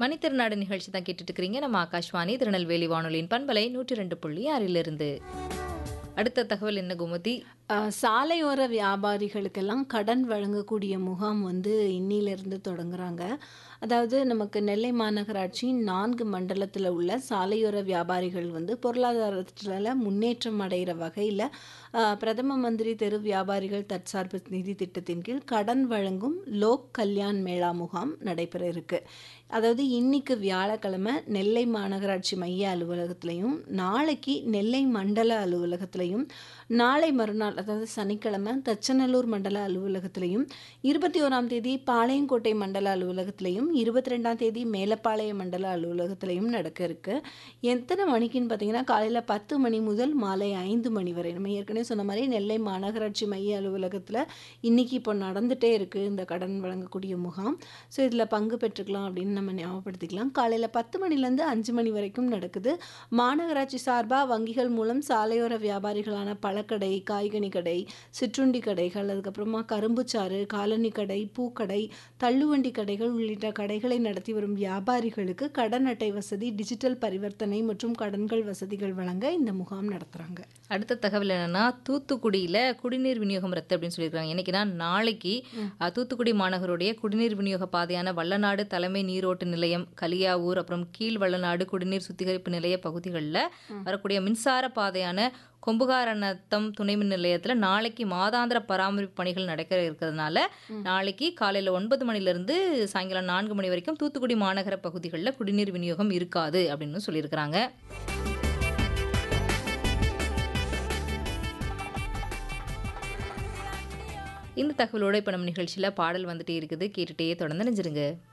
மணித்திருநாடு நிகழ்ச்சி தான் கேட்டுட்டு இருக்கிறீங்க நம்ம ஆகாஷ்வாணி திருநெல்வேலி வானொலியின் பண்பலை நூற்றி ரெண்டு புள்ளி ஆறிலிருந்து அடுத்த தகவல் என்ன குமதி அஹ், சாலையோர வியாபாரிகளுக்கெல்லாம் கடன் வழங்கக்கூடிய முகாம் வந்து இன்னிலிருந்து தொடங்குறாங்க அதாவது நமக்கு நெல்லை மாநகராட்சி நான்கு மண்டலத்தில் உள்ள சாலையோர வியாபாரிகள் வந்து பொருளாதாரத்தில் முன்னேற்றம் அடைகிற வகையில் பிரதம மந்திரி தெரு வியாபாரிகள் தற்சார்பு நிதி திட்டத்தின் கீழ் கடன் வழங்கும் லோக் கல்யாண் மேளா முகாம் நடைபெற இருக்கு அதாவது இன்னைக்கு வியாழக்கிழமை நெல்லை மாநகராட்சி மைய அலுவலகத்திலையும் நாளைக்கு நெல்லை மண்டல அலுவலகத்திலையும் நாளை மறுநாள் அதாவது சனிக்கிழமை தச்சநல்லூர் மண்டல அலுவலகத்திலையும் இருபத்தி ஓராம் தேதி பாளையங்கோட்டை மண்டல அலுவலகத்திலையும் இருபத்தி ரெண்டாம் தேதி மேலப்பாளையம் மண்டல அலுவலகத்திலையும் நடக்க இருக்கு எத்தனை மணிக்குன்னு பார்த்தீங்கன்னா காலையில் பத்து மணி முதல் மாலை ஐந்து மணி வரை நம்ம ஏற்கனவே சொன்ன மாதிரி நெல்லை மாநகராட்சி மைய அலுவலகத்தில் இன்னைக்கு இப்போ நடந்துகிட்டே இருக்குது இந்த கடன் வழங்கக்கூடிய முகாம் ஸோ இதில் பங்கு பெற்றுக்கலாம் அப்படின்னு நம்ம ஞாபகப்படுத்திக்கலாம் காலையில் பத்து மணிலேருந்து அஞ்சு மணி வரைக்கும் நடக்குது மாநகராட்சி சார்பாக வங்கிகள் மூலம் சாலையோர வியாபாரிகளான பழக்கடை காய்கனி கடை சிற்றுண்டி கடைகள் அதுக்கப்புறமா கரும்புச்சாறு காலனி கடை பூக்கடை தள்ளுவண்டி கடைகள் உள்ளிட்ட கடைகளை நடத்தி வரும் வியாபாரிகளுக்கு கடன் அட்டை வசதி டிஜிட்டல் பரிவர்த்தனை மற்றும் கடன்கள் வசதிகள் வழங்க இந்த முகாம் நடத்துகிறாங்க அடுத்த தகவல் என்னன்னா தூத்துக்குடியில குடிநீர் விநியோகம் ரத்து அப்படின்னு சொல்லியிருக்காங்க என்னைக்குன்னா நாளைக்கு அஹ், தூத்துக்குடி மாநகருடைய குடிநீர் விநியோக பாதையான வல்லநாடு தலைமை நீரோட்டு நிலையம் கலியாவூர் அப்புறம் கீழ் வல்லநாடு குடிநீர் சுத்திகரிப்பு நிலைய பகுதிகளில் வரக்கூடிய மின்சார பாதையான கொம்புகாரணத்தம் துணை மின் நிலையத்தில் நாளைக்கு மாதாந்திர பராமரிப்பு பணிகள் நடக்க இருக்கிறதுனால நாளைக்கு காலையில் ஒன்பது மணிலேருந்து சாயங்காலம் நான்கு மணி வரைக்கும் தூத்துக்குடி மாநகர பகுதிகளில் குடிநீர் விநியோகம் இருக்காது அப்படின்னு சொல்லியிருக்கிறாங்க இந்த தகவலோட இப்போ நம்ம நிகழ்ச்சியில் பாடல் வந்துட்டே இருக்குது கேட்டுட்டே தொடர்ந்து நினைஞ்சிருங்க